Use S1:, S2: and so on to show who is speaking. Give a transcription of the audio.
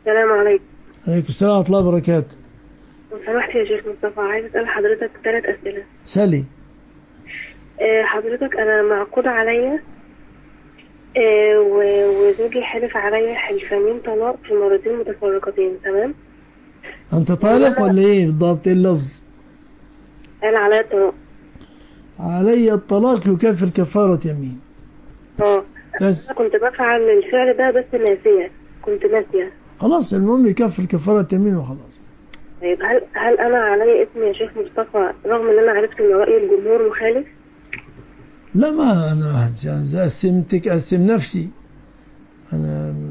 S1: السلام عليكم
S2: عليكم السلام ورحمة الله وبركاته
S1: لو سمحت يا شيخ مصطفى عايز اسال حضرتك ثلاث اسئله
S2: سلي
S1: آه، حضرتك انا معقود عليا آه، و- وزوجي حلف عليا حلفانين طلاق في مرتين متفرقتين تمام
S2: أنت طالق ولا إيه بالضبط إيه اللفظ
S1: قال عليا الطلاق
S2: علي الطلاق يكفر كفارة يمين
S1: اه
S2: بس
S1: أنا كنت بفعل الفعل ده بس ناسيه كنت ناسيه
S2: خلاص المهم يكفر كفارة يمين وخلاص
S1: طيب هل هل انا علي اسم يا شيخ مصطفى رغم ان انا عرفت ان راي الجمهور مخالف
S2: لا ما أنا قسمتك أقسم نفسي أنا